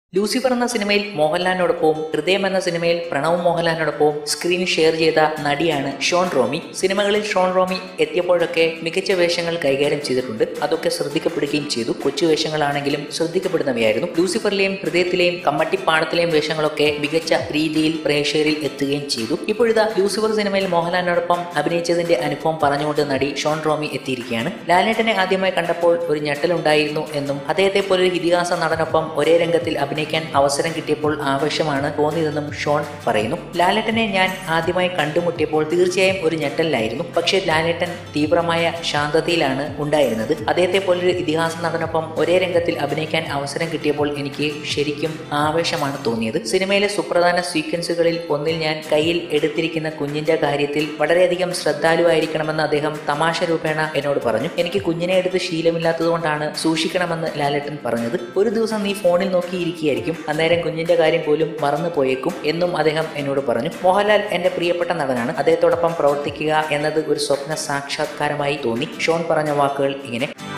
Lucifer എന്ന സിനിമയിൽ മോഹൻലാലിനോടൊപ്പവും ഹൃദയം എന്ന സിനിമയിൽ പ്രണവ് മോഹൻലാലിനോടൊപ്പവും സ്ക്രീൻ ഷെയർ ചെയ്ത നടിയാണ് ഷോൺ റോമി സിനിമകളിൽ ഷോൺ റോമി എത്തിയപ്പോഴൊക്കെ മികച്ച വേഷങ്ങൾ കൈകാര്യം ചെയ്തിട്ടുണ്ട് അതൊക്കെ ശ്രദ്ധിക്കപ്പെടുകയും ചെയ്തു കൊച്ചു വേഷങ്ങളാണെങ്കിലും ശ്രദ്ധിക്കപ്പെടുന്നവയായിരുന്നു ലൂസിഫറിലെയും ഹൃദയത്തിലെയും കമ്മട്ടിപ്പാടത്തിലെയും വേഷങ്ങളൊക്കെ മികച്ച രീതിയിൽ പ്രേക്ഷകരിൽ എത്തുകയും ചെയ്തു ഇപ്പോഴിതാ ലൂസിഫർ സിനിമയിൽ മോഹൻലാലിനോടൊപ്പം അഭിനയിച്ചതിന്റെ അനുഭവം പറഞ്ഞുകൊണ്ട് നടി ഷോൺ റോമി എത്തിയിരിക്കുകയാണ് ലാലേട്ടനെ ആദ്യമായി കണ്ടപ്പോൾ ഒരു ഞെട്ടലുണ്ടായിരുന്നു എന്നും അദ്ദേഹത്തെ പോലൊരു ഇതിഹാസ നടനൊപ്പം ഒരേ രംഗത്തിൽ അഭിനയിക്കാൻ അവസരം കിട്ടിയപ്പോൾ ആവശ്യമാണ് തോന്നിയതെന്നും ഷോൺ പറയുന്നു ലാലേട്ടനെ ഞാൻ ആദ്യമായി കണ്ടുമുട്ടിയപ്പോൾ തീർച്ചയായും ഒരു ഞെട്ടലിലായിരുന്നു പക്ഷേ ലാലേട്ടൻ തീവ്രമായ ശാന്തതയിലാണ് ഉണ്ടായിരുന്നത് അദ്ദേഹത്തെ പോലൊരു ഇതിഹാസ നടനൊപ്പം ഒരേ രംഗത്തിൽ അഭിനയിക്കാൻ അവസരം കിട്ടിയപ്പോൾ എനിക്ക് ശരിക്കും ആവേശമാണ് തോന്നിയത് സിനിമയിലെ സുപ്രധാന സീക്വൻസുകളിൽ ഒന്നിൽ ഞാൻ കയ്യിൽ എടുത്തിരിക്കുന്ന കുഞ്ഞിന്റെ കാര്യത്തിൽ വളരെയധികം ശ്രദ്ധാലുവായിരിക്കണമെന്ന് അദ്ദേഹം തമാശ രൂപേണ എന്നോട് പറഞ്ഞു എനിക്ക് കുഞ്ഞിനെ എടുത്ത് ശീലമില്ലാത്തതുകൊണ്ടാണ് സൂക്ഷിക്കണമെന്ന് ലാലേട്ടൻ പറഞ്ഞത് ഒരു ദിവസം നീ ഫോണിൽ നോക്കിയിരിക്കുകയായിരിക്കും അന്നേരം കുഞ്ഞിന്റെ കാര്യം പോലും മറന്നു പോയേക്കും എന്നും അദ്ദേഹം എന്നോട് പറഞ്ഞു മോഹൻലാൽ എന്റെ പ്രിയപ്പെട്ട നടനാണ് അദ്ദേഹത്തോടൊപ്പം പ്രവർത്തിക്കുക എന്നത് ഒരു സ്വപ്ന സാക്ഷാത്കാരമായി തോന്നി ഷോൺ പറഞ്ഞ വാക്കുകൾ ഇങ്ങനെ